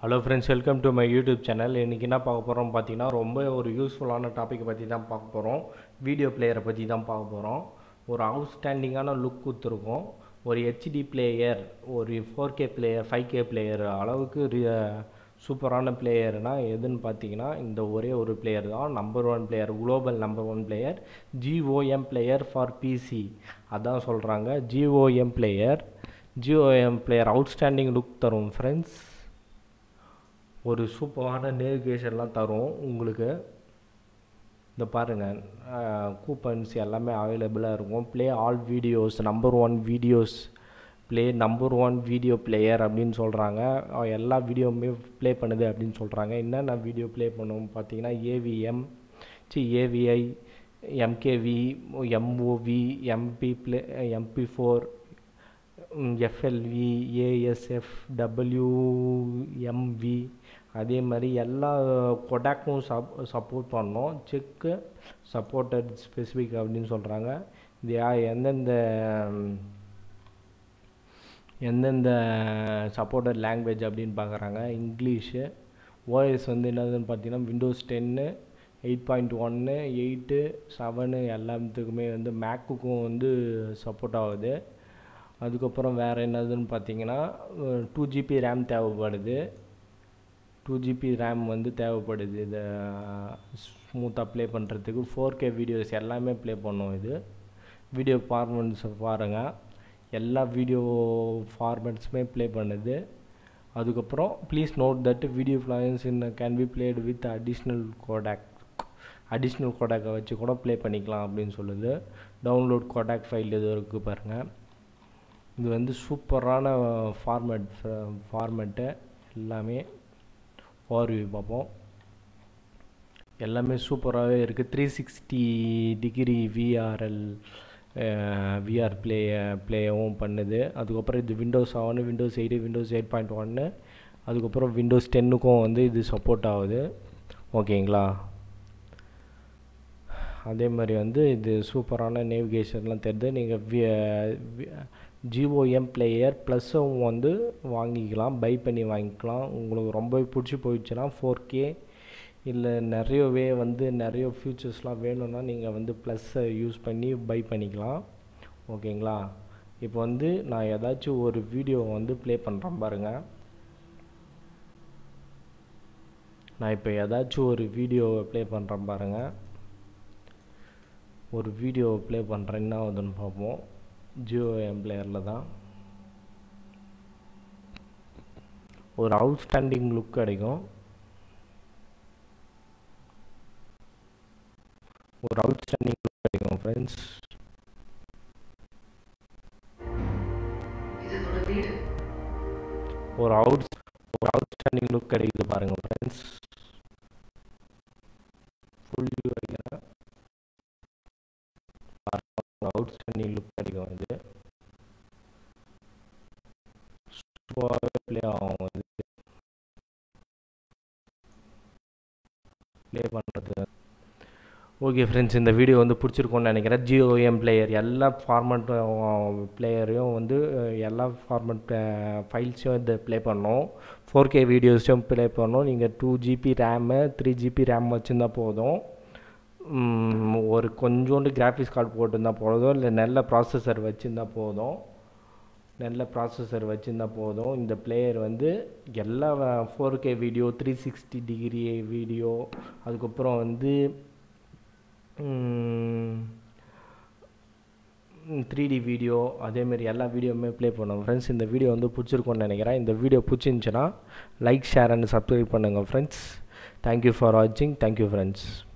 hello friends welcome to my YouTube channel இன்றைக்கி என்ன பார்க்க போகிறோம் பார்த்தீங்கன்னா ரொம்ப ஒரு யூஸ்ஃபுல்லான டாப்பிக்கை பற்றி தான் பார்க்க போகிறோம் வீடியோ பிளேயரை பற்றி தான் பார்க்க போகிறோம் ஒரு அவுட்ஸ்டாண்டிங்கான லுக் கொடுத்துருக்கோம் ஒரு ஹெச்டி பிளேயர் ஒரு four K player five K player அளவுக்கு ரி- சூப்பரான பிளேயர்னால் எதுன்னு பார்த்தீங்கன்னா இந்த ஒரே ஒரு பிளேயர் தான் number one player global number one player GOM player for PC அதான் சொல்கிறாங்க GOM player GOM player outstanding look தரும் ஃப்ரெண்ட்ஸ் ஒரு சூப்பரான நேவிகேஷன்லாம் தரும் உங்களுக்கு இந்த பாருங்கள் கூப்பன்ஸ் எல்லாமே அவைலபிளாக இருக்கும் play all videos number one videos play number one video player அப்படின்னு சொல்கிறாங்க எல்லா வீடியோவுமே ப்ளே பண்ணுது அப்படின்னு சொல்கிறாங்க என்னென்ன வீடியோ ப்ளே பண்ணும் பார்த்தீங்கன்னா AVM C AVI MKV MOV MP play MP four FLV ASF WMV அதே மாதிரி எல்லா கொடாக்கும் சப் சப்போர்ட் பண்ணோம் செக்கு சப்போர்ட்டட் ஸ்பெசிஃபிக் அப்படின்னு சொல்கிறாங்க இது யா- எந்தெந்த எந்தெந்த சப்போர்ட்டட் லாங்குவேஜ் அப்படின்னு பார்க்குறாங்க இங்கிலீஷு ஓஎஸ் வந்து என்னதுன்னு பார்த்தீங்கன்னா விண்டோஸ் டென்னு எயிட் பாயிண்ட் ஒன்று எயிட்டு செவனு எல்லாத்துக்குமே வந்து மேக்குக்கும் வந்து சப்போர்ட் ஆகுது அதுக்கப்புறம் வேறு என்னதுன்னு பார்த்தீங்கன்னா டூ ஜிபி ரேம் தேவைப்படுது டூ ஜிபி ரேம் வந்து தேவைப்படுது இதை ஸ்மூத்தாக ப்ளே பண்ணுறதுக்கு ஃபோர் கே வீடியோஸ் எல்லாமே ப்ளே பண்ணும் இது வீடியோ ஃபார்மெட்ஸ் பாருங்கள் எல்லா வீடியோ ஃபார்மேட்ஸுமே ப்ளே பண்ணுது அதுக்கப்புறம் please note that video files in can be played with additional codec additional கோடாக்கை வச்சு கூட ப்ளே பண்ணிக்கலாம் அப்படின்னு சொல்லுது டவுன்லோட் கோடாக் ஃபைல் இது இருக்குது பாருங்கள் இது வந்து சூப்பரான ஃபார்மேட் ஃபார்மேட்டு எல்லாமே ஓவர்வியூ பார்ப்போம் எல்லாமே சூப்பராகவே இருக்குது three sixty degree VRL VR play ப்ளேவும் பண்ணுது அதுக்கப்புறம் இது Windows seven Windows eight Windows eight point ஒன்று அதுக்கப்புறம் விண்டோஸ் டென்னுக்கும் வந்து இது சப்போர்ட் ஆகுது ஓகேங்களா அதே மாதிரி வந்து இது சூப்பரான நேவிகேஷன்லாம் தெரியுது நீங்கள் ஜிஓஎம் பிளேயர் ப்ளஸ்ஸும் வந்து வாங்கிக்கலாம் பை பண்ணி வாங்கிக்கலாம் உங்களுக்கு ரொம்ப பிடிச்சி போயிடுச்சுன்னா ஃபோர் கே இல்லை நிறையவே வந்து நிறைய ஃபியூச்சர்ஸ்லாம் வேணும்னா நீங்கள் வந்து ப்ளஸ்ஸை யூஸ் பண்ணி பை பண்ணிக்கலாம் ஓகேங்களா இப்போ வந்து நான் ஏதாச்சும் ஒரு வீடியோ வந்து ப்ளே பண்ணுறேன் பாருங்கள் நான் இப்போ ஏதாச்சும் ஒரு வீடியோவை ப்ளே பண்ணுறேன் பாருங்கள் ஒரு வீடியோ ப்ளே பண்ணுறேன் என்ன ஆகுதுன்னு பார்ப்போம் ஜியோ எம்ப்ளேயரில் தான் ஒரு அவுட்ஸ்டாண்டிங் லுக் கிடைக்கும் ஒரு அவுட்ஸ்டாண்டிங் லுக் கிடைக்கும் ஃப்ரெண்ட்ஸ் இது என்னோட வீடு ஒரு அவுட் ஒரு அவுட்ஸ்டாண்டிங் லுக் கிடைக்குது பாருங்க ஃப்ரெண்ட்ஸ் ஃபுல் வியூ அடிக்கிறேன் அவுட்ஸ்டாண்டிங் லுக் கிடைக்கும் இது சூப்பராகவே ப்ளே ஆகும் இது ப்ளே பண்ணுறது ஓகே ஃப்ரெண்ட்ஸ் இந்த வீடியோ வந்து பிடிச்சிருக்கோன்னு நினைக்கிறேன் ஜிஓஎம் பிளேயர் எல்லா ஃபார்மட் பிளேயரையும் வந்து அஹ், எல்லா ஃபார்மட் ஃபைல்ஸையும் இது ப்ளே பண்ணோம் ஃபோர் கே வீடியோஸையும் ப்ளே பண்ணோம் நீங்கள் two GB RAM three GB RAM வச்சுருந்தா போதும் ம், ஒரு கொஞ்சோண்டு கிராஃபிக்ஸ் கார்டு போட்டிருந்தா போதும் இல்லை நல்ல ப்ராசஸர் வச்சுருந்தா போதும் நல்ல ப்ராசஸர் வச்சுருந்தா போதும் இந்த பிளேயர் வந்து எல்லா four K video three sixty degree video அதுக்கப்புறம் வந்து த்ரீ டி வீடியோ அதேமாரி எல்லா வீடியோவுமே ப்ளே பண்ணுவோம் ஃப்ரெண்ட்ஸ் இந்த வீடியோ வந்து பிடிச்சிருக்கும்னு நினைக்கிறேன் இந்த வீடியோ பிடிச்சிருந்துச்சுன்னா லைக் ஷேர் அண்ட் சப்ஸ்கிரைப் பண்ணுங்கள் ஃப்ரெண்ட்ஸ் தேங்க்யூ ஃபார் வாட்சிங் தேங்க்யூ ஃப்ரெண்ட்ஸ்